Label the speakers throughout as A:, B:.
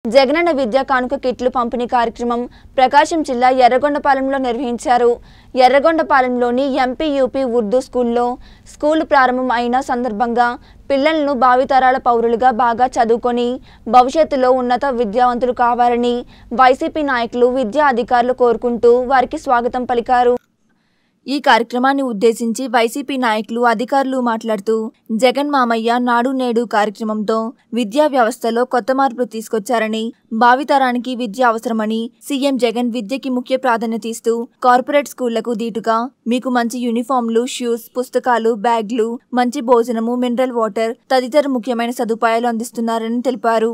A: జగనన్న విద్యా కానుక కిట్లు పంపిణీ కార్యక్రమం ప్రకాశం జిల్లా ఎర్రగొండపాలెంలో నిర్వహించారు ఎర్రగొండపాలెంలోని ఎంపీ యూపీ ఉర్దూ స్కూల్లో స్కూల్ ప్రారంభం అయిన సందర్భంగా పిల్లలను భావితరాల పౌరులుగా బాగా చదువుకొని భవిష్యత్తులో ఉన్నత విద్యావంతులు కావాలని వైసీపీ నాయకులు విద్యా అధికారులు కోరుకుంటూ వారికి స్వాగతం పలికారు ఈ కార్యక్రమాన్ని ఉద్దేశించి వైసీపీ నాయకులు అధికారులు మాట్లాడుతూ జగన్ మామయ్య నాడు నేడు కార్యక్రమంతో విద్యా వ్యవస్థలో కొత్త మార్పులు తీసుకొచ్చారని భావితరానికి విద్య అవసరమని సీఎం జగన్ విద్యకి ముఖ్య ప్రాధాన్యత ఇస్తూ కార్పొరేట్ స్కూళ్లకు దీటుగా మీకు మంచి యూనిఫామ్లు షూస్ పుస్తకాలు బ్యాగ్లు మంచి భోజనము మినరల్ వాటర్ తదితర ముఖ్యమైన సదుపాయాలు అందిస్తున్నారని తెలిపారు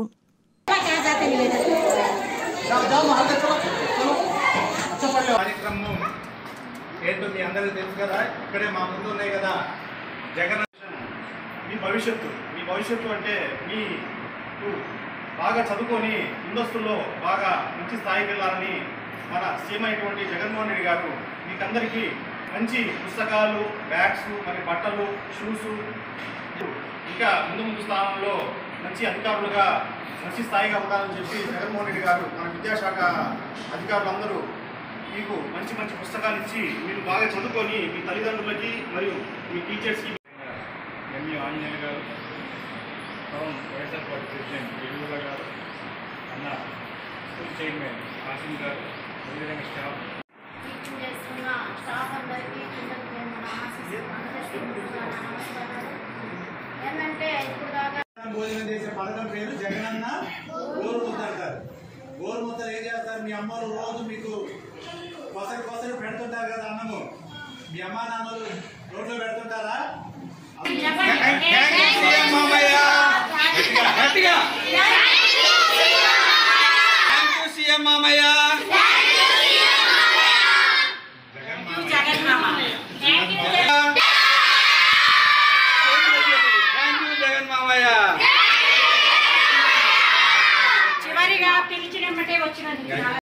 B: కార్యక్రమం ఏంటో మీ అందరికీ తెలుసు కదా ఇక్కడే మా ముందు ఉన్నాయి కదా జగన్ మీ భవిష్యత్తు మీ భవిష్యత్తు అంటే మీకు బాగా చదువుకొని ముందస్తుల్లో బాగా మంచి స్థాయికి వెళ్ళాలని మన సీఎం అయినటువంటి జగన్మోహన్ రెడ్డి గారు మీకందరికీ మంచి పుస్తకాలు బ్యాగ్స్ మరి బట్టలు షూస్ ఇంకా ముందు ముందు స్థానంలో మంచి అధికారులుగా మంచి స్థాయిగా ఉండాలని చెప్పి జగన్మోహన్ రెడ్డి గారు మన విద్యాశాఖ అధికారులందరూ మీకు మంచి మంచి పుస్తకాలు ఇచ్చి మీరు బాగా చదువుకొని మీ తల్లిదండ్రులకి మరియు మీ టీచర్స్కి
C: ME Anjaneya garu town YSR party president Elugula garu అన్న స్కూల్ చైర్మన్ కాసిం గారు అదేవిధంగా స్టాఫ్
D: టీచింగ్ చేస్తున్న స్టాఫ్ అందరికీ పిల్లలకి నేను నమస్కారం నమస్కారాలు ఏంటంటే ఇప్పుడు దాకా
B: భోజనం చేసే పథకం పేరు జగనన్న గోరు ముద్ద అంటారు గోరు ముద్దలు ఏం చేస్తారు మీ అమ్మలు రోజు మీకు కొసరి కొసరి పెడుతుంటారు కదా అన్నము మీ అమ్మా నాన్నలు రోడ్లో పెడుతుంటారా
E: సీఎం మామయ్య థ్యాంక్ యూ జగన్ మామయ్య
D: చివరిగా పిలిచినమ్మటే వచ్చినది